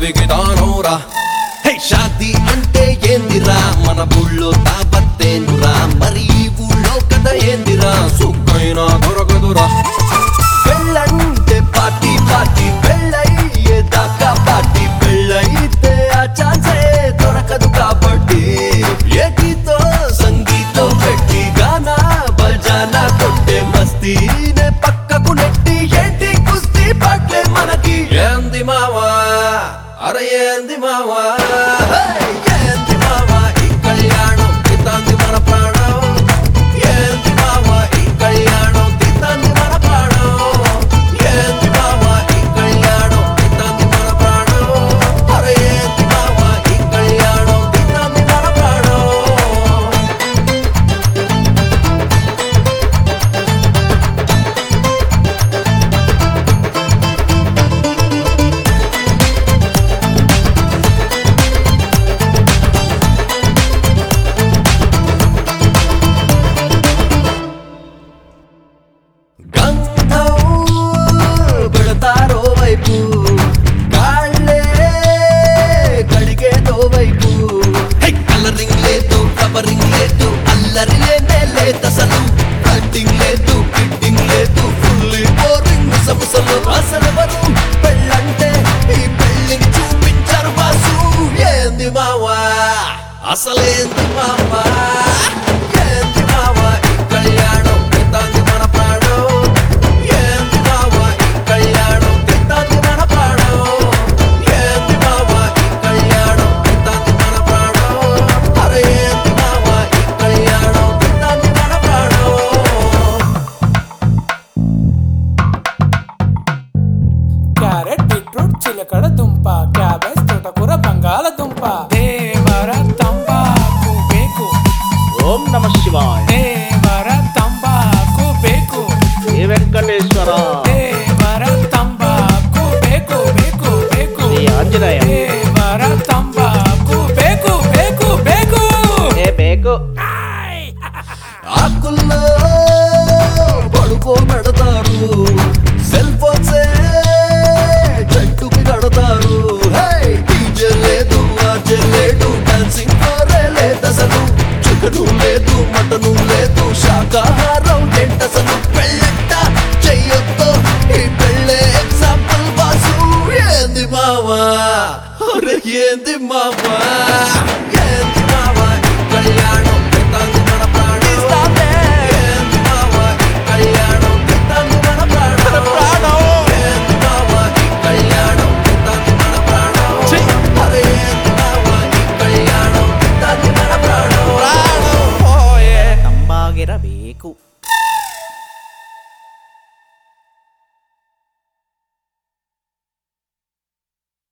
పదవికి తానోరా హే షాది అంటే ఏందిరా మన ఊళ్ళో తాపత్తేనురా మరి ఈ ఊళ్ళో కథ ఏందిరా సుఖైనా దొరకదురా పెళ్ళంటే పార్టీ పార్టీ పెళ్ళయ్యే దాకా పార్టీ పెళ్ళయితే ఆ ఛాన్సే దొరకదు కాబట్టి ఏకితో సంగీతం పెట్టి గానా బజానా కొట్టే మస్తీనే పక్కకు నెట్టి ఏంటి కుస్తీ పట్లే మనకి ఏంది మావా అరే ఏంది మావా హే, ఏంది మావా ఈ కళ్యాణం తితాంది మన ప్రాణం ఏంది మావా ఈ కళ్యాణం తితాంది మన ప్రాణం ఏంది మావా ఈ కళ్యాణం తితాంది మన ప్రాణం అరే ఏంది మావా ఈ కళ్యాణం తితాంది మన ప్రాణం గంధం పెడతారో వైపు కాళ్ళే కడిగేదో వైపు కలరింగ్ లేదు కవరింగ్ లేదు అల్లరి లేనే లేదసలు కట్టింగ్ లేదు ఫిట్టింగ్ లేదు ఫుల్ బోరింగ్ ముసముసలు అసలెవరు పెళ్ళంటే ఈ పెళ్ళిని చూపించరు బాసు ఏంది మావా అసలేంది మావా ఏంది మావా ఈ కళ్యాణం తింటాంది మన ప్రాణం ఏంది మావా ఈ కళ్యాణం తింటాంది మన ప్రాణం ఏంది మావా ఈ కళ్యాణం తింటాంది మన ప్రాణం అరే ఏంది మావా ఈ కళ్యాణం తింటాంది మన ప్రాణం క్యారెట్ బీట్రూట్ చిలకడ దుంప క్యాబేజ్ తోటకూర బంగాళదుంప దేవర తంబాకు బేకు ఓం నమ శివాయ దేవర తంబాకు బేకు ఏ వెంకటేశ్వర దేవర తంబాకు బేకు బేకు బేకు శ్రీ ఆంజనేయ దేవర తంబాకు బేకు బేకు బేకు ఏ బేకు ఆకుల్లో పడుకోబెడతారు సెల్ ఫోన్సే చెట్టుకి కడతారు డీజే లేదు ఆర్జే లేడు డాన్సింగ్ కోరే లేదసలు చికెను లేదు మటను లేదు శాకాహారం ఏంటసలు పెళ్ళంట చెయ్యొద్దు ఈ పెళ్ళే ఎగ్జాంపుల్ బాసు ఏంది మావా అరే ఏంది మావా